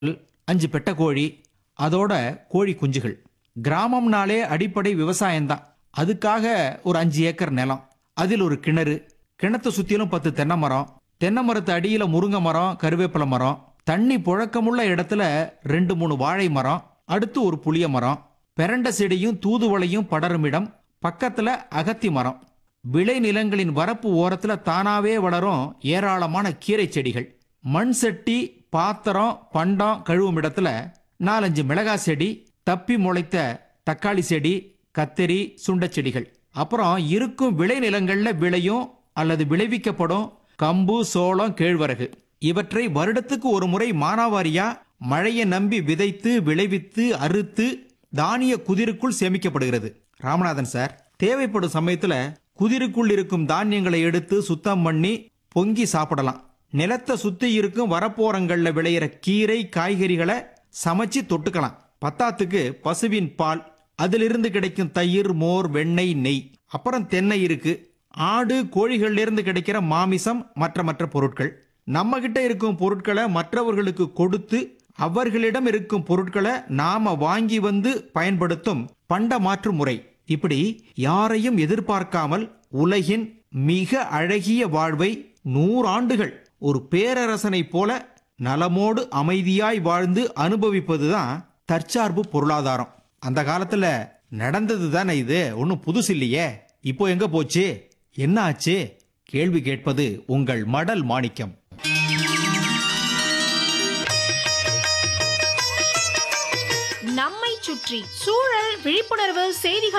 அஞ்சு பெட்டை கோழி அதோட கோழி குஞ்சுகள் கிராமம்னாலே அடிப்படை விவசாயம்தான் அதுக்காக ஒரு அஞ்சு ஏக்கர் நிலம் அதில் ஒரு கிணறு கிணத்தை சுத்திலும் பத்து தென்னை மரம் தென்னை மரத்து அடியில முருங்கை மரம் கருவேப்பிலை மரம் தண்ணி புழக்கமுள்ள இடத்துல ரெண்டு மூணு வாழை மரம் அடுத்து ஒரு புளிய மரம் பெரண்ட செடியும் தூதுவளையும் படரும் இடம் பக்கத்துல அகத்தி மரம் விளை நிலங்களின் வரப்பு ஓரத்துல தானாவே வளரும் ஏராளமான கீரை செடிகள் மண் சட்டி பாத்திரம் பண்டம் கழுவும் இடத்துல நாலஞ்சு மிளகாய் செடி தப்பி முளைத்த தக்காளி செடி கத்தரி சுண்டச் செடிகள் அப்புறம் இருக்கும் விளை நிலங்கள்ல விளையும் அல்லது விளைவிக்கப்படும் கம்பு சோளம் கேழ்வரகு இவற்றை வருடத்துக்கு ஒரு முறை மானாவாரியா மழையை நம்பி விதைத்து விளைவித்து அறுத்து தானிய குதிருக்குள் சேமிக்கப்படுகிறது ராமநாதன் சார் தேவைப்படும் சமயத்துல குதிருக்குள் இருக்கும் தானியங்களை எடுத்து சுத்தம் பண்ணி பொங்கி சாப்பிடலாம் நிலத்தை சுத்தி இருக்கும் வரப்போரங்கள்ல விளையிற கீரை காய்கறிகளை சமைச்சு தொட்டுக்கலாம் பத்தாத்துக்கு பசுவின் பால் அதிலிருந்து கிடைக்கும் தயிர் மோர் வெண்ணெய் நெய் அப்புறம் தென்னை இருக்கு ஆடு கோழிகள்ல இருந்து கிடைக்கிற மாமிசம் மற்ற மற்ற பொருட்கள் நம்ம கிட்ட இருக்கும் பொருட்களை மற்றவர்களுக்கு கொடுத்து அவர்களிடம் இருக்கும் பொருட்களை நாம வாங்கி வந்து பயன்படுத்தும் பண்ட மாற்று முறை இப்படி யாரையும் எதிர்பார்க்காமல் உலகின் மிக அழகிய வாழ்வை நூறாண்டுகள் ஒரு பேரரசனைப் போல நலமோடு அமைதியாய் வாழ்ந்து அனுபவிப்பதுதான் தற்சார்பு பொருளாதாரம் அந்த காலத்துல நடந்தது தானே இது ஒன்றும் புதுசு இல்லையே இப்போ எங்க போச்சு என்ன ஆச்சு கேள்வி கேட்பது உங்கள் மடல் மாணிக்கம் நம்மை சுற்றி சூழல் விழிப்புணர்வு செய்திகள்